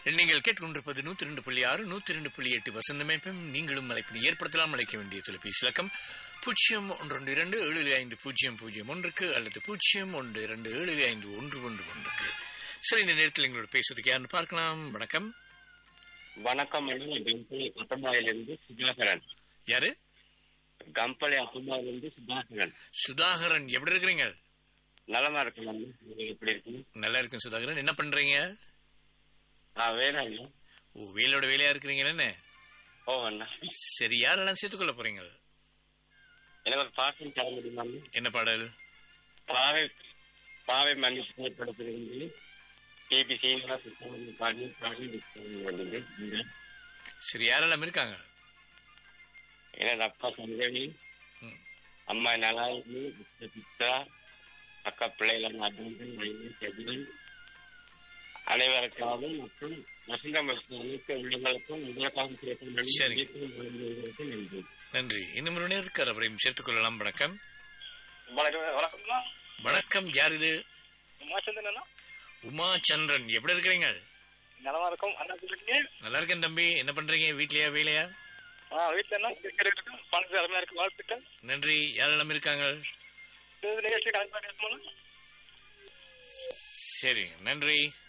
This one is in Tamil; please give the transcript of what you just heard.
நீங்கள் கேட்டுக்கொண்டிருப்பது நூத்தி ரெண்டு புள்ளி ஆறு நூத்தி ரெண்டு புள்ளி எட்டு வசந்தமைப்பும் நீங்களும் அழைப்பினை ஏற்படுத்தலாம் அழைக்க வேண்டிய தொலைபேசி இலக்கம் பூஜ்ஜியம் ஒன்று இரண்டு ஏழு ஐந்து பூஜ்ஜியம் பூஜ்ஜியம் ஒன்றுக்கு அல்லது பூஜ்ஜியம் ஒன்று இரண்டு ஏழு ஐந்து ஒன்று ஒன்று ஒன்றுக்கு சரி இந்த நேரத்தில் எங்களோட பேசுறதுக்கு யாருன்னு பார்க்கலாம் வணக்கம் வணக்கம் அண்ணா கம்பளி அப்பம்மாவிலிருந்து சுதாகரன் யாரு கம்பளி அப்பம்மாவிலிருந்து சுதாகரன் சுதாகரன் எப்படி இருக்கிறீங்க நலமா இருக்கணும் அண்ணா நீங்க எப்படி இருக்கீங்க நல்லா இருக்கும் சுதாகரன் என்ன பண்றீங்க நான் வேணும் அண்ணா ஓ வேலையோட வேலையா இருக்கிறீங்க என்ன ஓ அண்ணா சரி யாரெல்லாம் சேர்த்துக்கொள்ள போறீங்க எனக்கு ஒரு பாட்டம் தர முடியுமா அண்ணா என்ன பாடல் பாவை பாவை மன்னிப்பு ஏற்படுத்தியிருந்து கேபி சீனிவாஸ் சுத்தமணி பாடி பாடி வந்தது இந்த சரி யாரெல்லாம் இருக்காங்க எனது அப்பா சங்கவி ம். அம்மா நலாயினி மிஸ்டர் சித்ரா அக்கா பிள்ளைகள் அர்ஜுன் மைனி செதில் அனைவருக்காகவும் மற்றும் வசந்தம் அனைத்து உள்ளங்களுக்கும் உங்களுக்காக பேசும் சரி. நன்றி நன்றி இன்னும் ஒரு நேரம் இருக்கார் அவரையும் சேர்த்துக் கொள்ளலாம் வணக்கம் வணக்கம் வணக்கம்ண்ணா வணக்கம் யார் இது உமாச்சந்திரனா உமா சந்திரன் எப்படி இருக்கிறீங்க நலமா இருக்கும் அண்ணா சொல்லிருக்கீங்க நல்லா இருக்கேன் தம்பி என்ன பண்றீங்க வீட்லயா வேலையா ஆ வீட்டுல என்ன கிரிக்கெட் இருக்கு பணத்து அருமையா இருக்கு வாழ்த்துக்கள் நன்றி யாரெல்லாம் இருக்காங்க இது நிகழ்ச்சி கலந்து பேசணும் சரி நன்றி